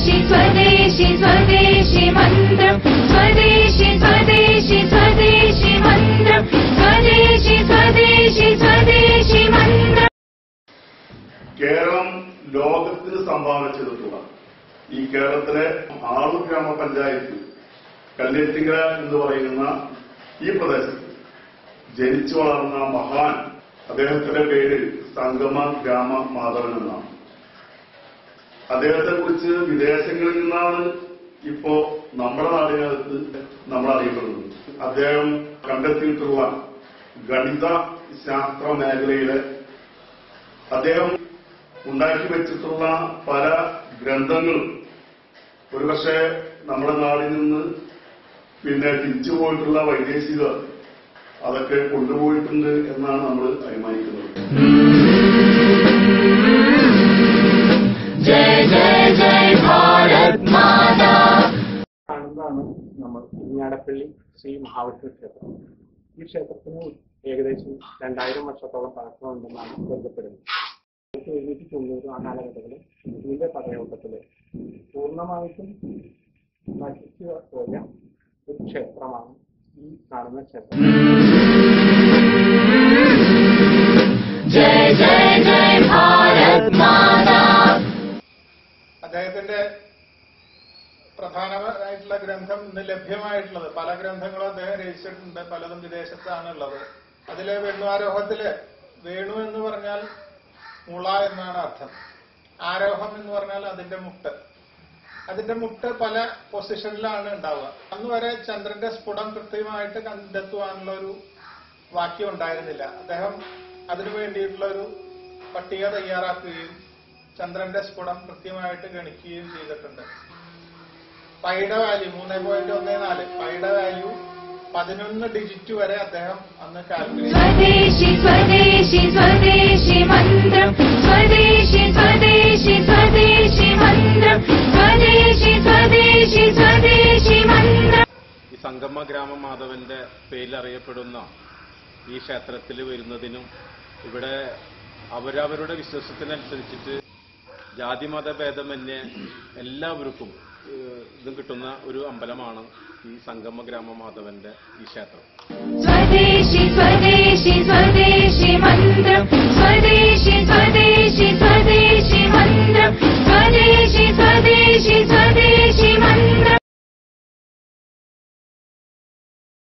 സ്വദേശി സ്വദേശി സ്വദേശി മന്ത്രം സ്വദേശി സ്വദേശി സ്വദേശി മന്ത്രം സ്വദേശി സ്വദേശി സ്വദേശി മന്ത്രം കേരളം ലോകത്തിന് സംഭാവന ചെയ്തിട്ടുള്ള ഈ കേരളത്തിലെ ആളൂർ ഗ്രാമപഞ്ചായത്ത് കല്ലേറ്റിങ്കര എന്ന് പറയുന്ന ഈ പ്രദേശത്ത് ജനിച്ചു വളർന്ന മഹാൻ അദ്ദേഹത്തിന്റെ പേര് സംഗമ ഗ്രാമ മാധവൻ എന്നാണ് അദ്ദേഹത്തെ കുറിച്ച് വിദേശങ്ങളിൽ നിന്നാണ് ഇപ്പോ നമ്മുടെ നാടിനകത്ത് നമ്മൾ അറിയപ്പെടുന്നത് അദ്ദേഹം കണ്ടെത്തിയിട്ടുള്ള ഗണിത ശാസ്ത്ര മേഖലയിലെ അദ്ദേഹം ഉണ്ടാക്കി വെച്ചിട്ടുള്ള പല ഗ്രന്ഥങ്ങളും ഒരുപക്ഷെ നമ്മുടെ നാടിൽ നിന്ന് പിന്നെ തിരിച്ചു പോയിട്ടുള്ള വൈദേശികർ അതൊക്കെ കൊണ്ടുപോയിട്ടുണ്ട് എന്നാണ് നമ്മൾ അനുമാനിക്കുന്നത് കാണുന്നതാണ് നമ്മൾ ഇരിഞ്ഞാടപ്പള്ളി ശ്രീ മഹാവിഷ്ണു ക്ഷേത്രം ഈ ക്ഷേത്രത്തിന് ഏകദേശം രണ്ടായിരം വർഷത്തോളം പഴക്കമുണ്ടെന്നാണ് കരുതപ്പെടുന്നത് ആയിരത്തി എഴുന്നൂറ്റി തൊണ്ണൂറ് ആ കാലഘട്ടത്തിൽ ഇതിന്റെ പടയോട്ടത്തില് പൂർണ്ണമായിട്ടും നശിച്ചു പോയ ഒരു ക്ഷേത്രമാണ് ഈ കാണുന്ന ക്ഷേത്രം അദ്ദേഹത്തിന്റെ പ്രധാനമായിട്ടുള്ള ഗ്രന്ഥം ഇന്ന് ലഭ്യമായിട്ടുള്ളത് പല ഗ്രന്ഥങ്ങളും അദ്ദേഹം രചിച്ചിട്ടുണ്ട് പലതും വിദേശത്താണ് ഉള്ളത് അതിലെ വേണുആരോഹത്തില് വേണു എന്ന് പറഞ്ഞാൽ മുള എന്നാണ് അർത്ഥം ആരോഹം എന്ന് പറഞ്ഞാൽ അതിന്റെ മുട്ട് അതിന്റെ മുട്ട് പല പൊസിഷനിലാണ് ഉണ്ടാവുക അന്ന് വരെ ചന്ദ്രന്റെ സ്ഫുടം കൃത്യമായിട്ട് കണ്ടെത്തുവാനുള്ള ഒരു വാക്യം ഉണ്ടായിരുന്നില്ല അദ്ദേഹം അതിനു വേണ്ടിയിട്ടുള്ള ഒരു പട്ടിക തയ്യാറാക്കുകയും ചന്ദ്രന്റെ സ്ഫുടം കൃത്യമായിട്ട് ഗണിക്കുകയും ചെയ്തിട്ടുണ്ട് പൈയുടെ വാല്യൂ മൂന്ന് പോയിന്റ് ഒന്ന് നാല് പൈയുടെ വാല്യൂ പതിനൊന്ന് ഡിജിറ്റ് വരെ അദ്ദേഹം അന്ന് കാൽക്കുലേറ്റ് സ്വദേശി സ്വദേശി സ്വദേശി മന്ത്രം സ്വദേശി സ്വദേശി സ്വദേശി മന്ത്രം സ്വദേശി സ്വദേശി സ്വദേശി മന്ത്രം ഈ സംഗമ ഗ്രാമ മാധവന്റെ പേരിൽ അറിയപ്പെടുന്ന ഈ ക്ഷേത്രത്തിൽ വരുന്നതിനും ഇവിടെ അവരവരുടെ വിശ്വാസത്തിനനുസരിച്ചിട്ട് ജാതിമത ഭേദമന്യേ എല്ലാവർക്കും ഏഹ്, ഇതും കിട്ടുന്ന ഒരു അമ്പലമാണ് ഈ സംഗമ ഗ്രാമ മാധവന്റെ ഈ ക്ഷേത്രം സ്വദേശി സ്വദേശി സ്വദേശി മന്ത്രം സ്വദേശി സ്വദേശി സ്വദേശി മന്ത്രം സ്വദേശി സ്വദേശി